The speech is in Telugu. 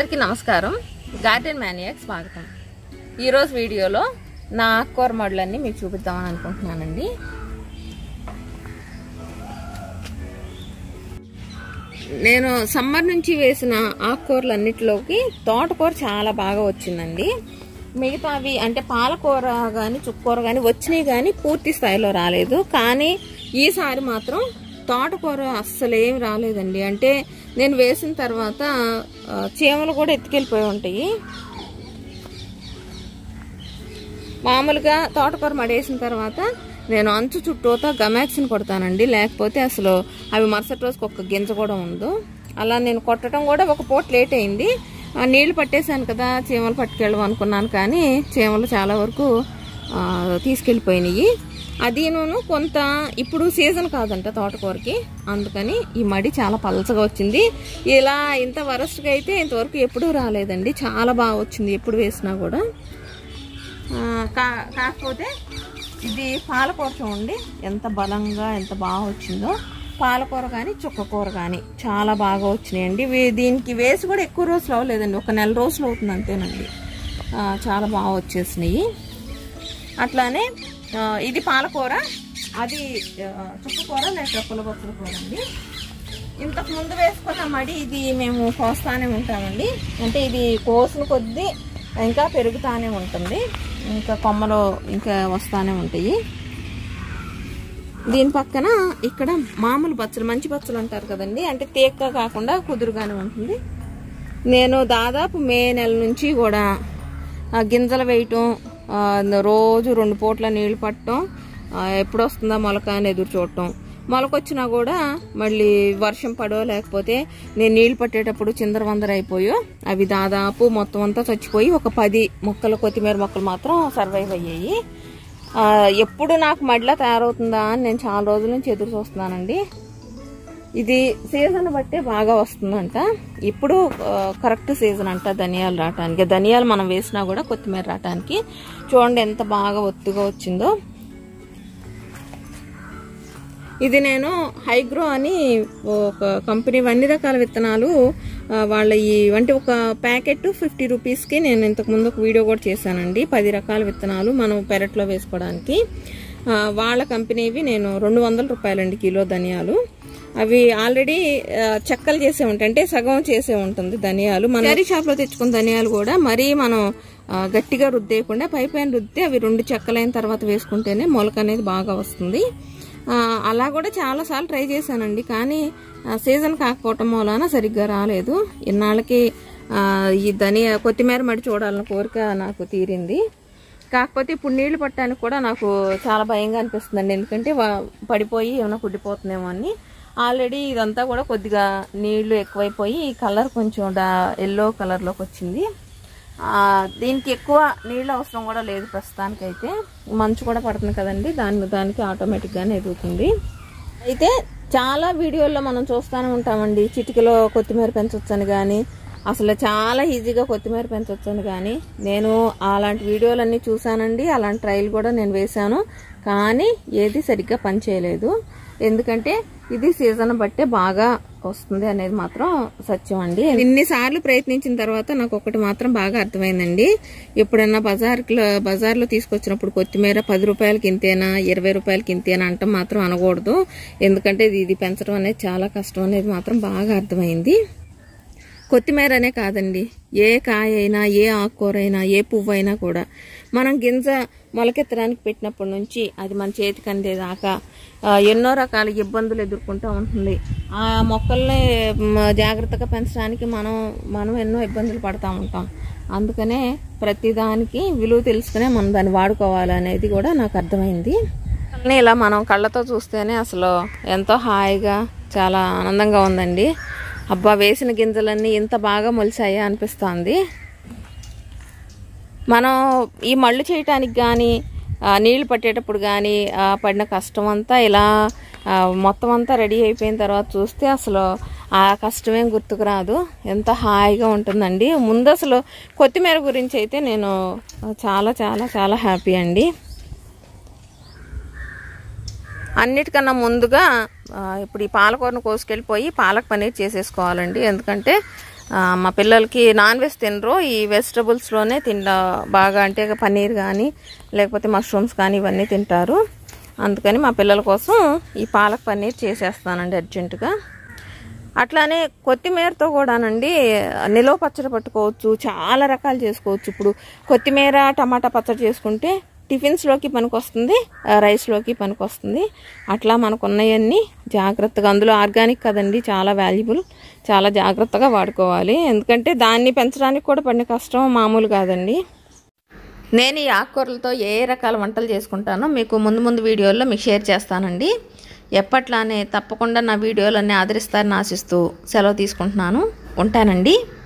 అందరికీ నమస్కారం గార్డెన్ మ్యానియాకి స్వాగతం ఈరోజు వీడియోలో నా ఆకుకూర మడులన్నీ మీకు చూపిద్దామని అనుకుంటున్నానండి నేను సమ్మర్ నుంచి వేసిన ఆకుకూరలన్నిటిలోకి తోటకూర చాలా బాగా వచ్చిందండి మిగతావి అంటే పాలకూర కానీ చుక్కూర కానీ వచ్చినాయి కానీ పూర్తి స్థాయిలో రాలేదు కానీ ఈసారి మాత్రం తోటకూర అస్సలు ఏం రాలేదండి అంటే నేను వేసిన తర్వాత ఆ, చీమలు కూడా ఎత్తుకెళ్ళిపోయి ఉంటాయి మామూలుగా తోటకూర మడేసిన తర్వాత నేను అంచు చుట్టూతో గమాక్సిన్ కొడతానండి లేకపోతే అసలు అవి మరుసటి రోజుకి ఒక్క గింజ కూడా ఉండదు అలా నేను కొట్టడం కూడా ఒక పూట లేట్ అయింది ఆ నీళ్లు పట్టేశాను కదా చీమలు పట్టుకెళ్ళం అనుకున్నాను కానీ చీమలు చాలా వరకు ఆ, తీసుకెళ్ళిపోయినాయి అది నేను కొంత ఇప్పుడు సీజన్ కాదంట తోటకూరకి అందుకని ఈ మడి చాలా పలచగా వచ్చింది ఇలా ఇంత వరస్ట్గా అయితే ఇంతవరకు ఎప్పుడూ రాలేదండి చాలా బాగా వచ్చింది ఎప్పుడు వేసినా కూడా ఆ, కా- కాకపోతే ఇది పాలకూర చూడండి ఎంత బలంగా ఎంత బాగా వచ్చిందో పాలకూర కానీ చుక్కకూర కానీ చాలా బాగా వచ్చినాయండి వీ- దీనికి వేసి కూడా ఎక్కువ రోజులు అవ్వలేదండి ఒక నెల రోజులు అవుతుంది అంతేనండి ఆ, చాలా బాగా వచ్చేసినాయి అట్లానే ఆ, ఇది పాలకూర అది ఆ, చుక్కకూర లేక పులబొత్తుల కూర అండి ఇంతకు ముందు వేసుకున్న మడి ఇది మేము కోస్తానే ఉంటామండి అంటే ఇది కోసిన కొద్దీ ఇంకా పెరుగుతానే ఉంటుంది ఇంకా కొమ్మలు ఇంకా వస్తానే ఉంటాయి దీని పక్కన ఇక్కడ మామూలు బచ్చలు మంచి బచ్చలు అంటారు కదండి అంటే తేక్క కాకుండా కుదురుగానే ఉంటుంది నేను దాదాపు మే నెల నుంచి కూడా ఆ, గింజలు వేయటం ఆ, రోజు రెండు పూట్ల నీళ్లు పట్టడం ఆ, ఎప్పుడు వస్తుందా మొలక అని ఎదురు చూడటం మొలకొచ్చినా కూడా మళ్ళీ వర్షం పడో లేకపోతే నేను నీళ్లు పట్టేటప్పుడు చిందర వందర అయిపోయో అవి దాదాపు మొత్తం అంతా చచ్చిపోయి ఒక పది మొక్కలు కొత్తిమీర మొక్కలు మాత్రం సర్వైవ్ అయ్యాయి ఆ, ఎప్పుడు నాకు మడిలా తయారవుతుందా అని నేను చాలా రోజుల నుంచి ఎదురు చూస్తున్నానండి ఇది సీజన్ బట్టే బాగా వస్తుందంట ఇప్పుడు ఆ, కరెక్ట్ సీజన్ అంట ధనియాలు రావటానికి ధనియాలు మనం వేసినా కూడా కొత్తిమీర రావటానికి చూడండి ఎంత బాగా ఒత్తుగా వచ్చిందో ఇది నేను హైగ్రో అని ఒక కంపెనీ అన్ని రకాల విత్తనాలు ఆ, వాళ్ళ ఈ అంటే ఒక ప్యాకెట్ ఫిఫ్టీ రూపీస్కి నేను ఇంతకు ముందు ఒక వీడియో కూడా చేశానండి పది రకాల విత్తనాలు మనం పెరట్లో వేసుకోవడానికి ఆ, వాళ్ళ కంపెనీవి నేను రెండు వందల రూపాయలండి కిలో ధనియాలు అవి ఆల్రెడీ ఆ, చెక్కలు చేసే ఉంటాయి అంటే సగం చేసే ఉంటుంది ధనియాలు మన కర్రీ షాప్లో తెచ్చుకున్న ధనియాలు కూడా మరీ మనం ఆ, గట్టిగా రుద్దేయకుండా పై పైన రుద్దితే అవి రెండు చెక్కలైన తర్వాత వేసుకుంటేనే మొలక అనేది బాగా వస్తుంది ఆ, అలా కూడా చాలా సార్లు ట్రై చేశానండి కానీ ఆ, సీజన్ కాకపోవటం మూలాన సరిగ్గా రాలేదు ఇన్నాళ్ళకి ఆ, ఈ ధనియా కొత్తిమీర మడి చూడాలన్న కోరిక నాకు తీరింది కాకపోతే ఇప్పుడు నీళ్లు పట్టడానికి కూడా నాకు చాలా భయంగా అనిపిస్తుందండి ఎందుకంటే వా- పడిపోయి ఏమైనా కుట్టిపోతుందేమో అని ఆల్రెడీ ఇదంతా కూడా కొద్దిగా నీళ్లు ఎక్కువైపోయి కలర్ కొంచెం డా ఎల్లో కలర్లోకి వచ్చింది ఆ, దీనికి ఎక్కువ నీళ్ళు అవసరం కూడా లేదు ప్రస్తుతానికైతే మంచు కూడా పడుతుంది కదండి దాని దానికి ఆటోమేటిక్గానే ఎదుగుతుంది అయితే చాలా వీడియోల్లో మనం చూస్తూనే ఉంటామండి చిటికలో కొత్తిమీర పెంచొచ్చని కానీ అసలు చాలా ఈజీగా కొత్తిమీర పెంచొచ్చని కానీ నేను అలాంటి వీడియోలన్నీ చూశానండి అలాంటి ట్రయల్ కూడా నేను వేశాను కానీ ఏది సరిగ్గా పనిచేయలేదు ఎందుకంటే ఇది సీజన్ బట్టే బాగా వస్తుంది అనేది మాత్రం సత్యం అండి ఇన్నిసార్లు ప్రయత్నించిన తర్వాత నాకు ఒకటి మాత్రం బాగా అర్థమైందండి ఎప్పుడన్నా బజార్కి బజార్లో తీసుకొచ్చినప్పుడు కొత్తిమీర పది రూపాయలకి ఇంతేనా ఇరవై రూపాయలకి ఇంతేనా అంటాం మాత్రం అనకూడదు ఎందుకంటే ఇది ఇది పెంచడం అనేది చాలా కష్టం అనేది మాత్రం బాగా అర్థమైంది కొత్తిమీర అనే కాదండి ఏ కాయ అయినా ఏ ఆకుకూర అయినా ఏ పువ్వు అయినా కూడా మనం గింజ మొలకెత్తడానికి పెట్టినప్పటి నుంచి అది మన చేతికి అందేదాకా ఆ, ఎన్నో రకాల ఇబ్బందులు ఎదుర్కొంటూ ఉంటుంది ఆ మొక్కల్ని మ, జాగ్రత్తగా పెంచడానికి మనం మనం ఎన్నో ఇబ్బందులు పడతా ఉంటాం అందుకనే ప్రతిదానికి విలువ తెలుసుకునే మనం దాన్ని వాడుకోవాలనేది కూడా నాకు అర్థమైంది కానీ ఇలా మనం కళ్ళతో చూస్తేనే అసలు ఎంతో హాయిగా చాలా ఆనందంగా ఉందండి అబ్బా వేసిన గింజలన్నీ ఇంత బాగా మొలిచాయా అనిపిస్తుంది మనం ఈ మళ్ళు చేయటానికి కానీ నీళ్లు పట్టేటప్పుడు కానీ పడిన కష్టం అంతా ఇలా ఆ, మొత్తం అంతా రెడీ అయిపోయిన తర్వాత చూస్తే అసలు ఆ కష్టమేం గుర్తుకు రాదు ఎంత హాయిగా ఉంటుందండి ముందు అసలు కొత్తిమీర గురించి అయితే నేను చాలా చాలా చాలా హ్యాపీ అండి అన్నిటికన్నా ముందుగా ఆ, ఇప్పుడు ఈ పాలకూరను కోసుకెళ్ళిపోయి పాలక్ పన్నీర్ చేసేసుకోవాలండి ఎందుకంటే ఆ, మా పిల్లలకి నాన్ వెజ్ తినరు ఈ వెజిటబుల్స్లోనే తింటా బాగా అంటే పన్నీర్ కానీ లేకపోతే మష్రూమ్స్ కానీ ఇవన్నీ తింటారు అందుకని మా పిల్లల కోసం ఈ పాలక్ పన్నీర్ చేసేస్తానండి అర్జెంటుగా అట్లానే కొత్తిమీరతో కూడానండి నిలవ పచ్చడి పట్టుకోవచ్చు చాలా రకాలు చేసుకోవచ్చు ఇప్పుడు కొత్తిమీర టమాటా పచ్చడి చేసుకుంటే టిఫిన్స్లోకి పనికొస్తుంది ఆ, రైస్లోకి పనికొస్తుంది అట్లా మనకు ఉన్నాయన్నీ జాగ్రత్తగా అందులో ఆర్గానిక్ కదండి చాలా వాల్యుబుల్ చాలా జాగ్రత్తగా వాడుకోవాలి ఎందుకంటే దాన్ని పెంచడానికి కూడా పడిన కష్టం మామూలు కాదండి నేను ఈ ఆకుకూరలతో ఏ ఏ రకాల వంటలు చేసుకుంటానో మీకు ముందు ముందు వీడియోల్లో మీకు షేర్ చేస్తానండి ఎప్పట్లానే తప్పకుండా నా వీడియోలన్నీ ఆదరిస్తారని ఆశిస్తూ సెలవు తీసుకుంటున్నాను ఉంటానండి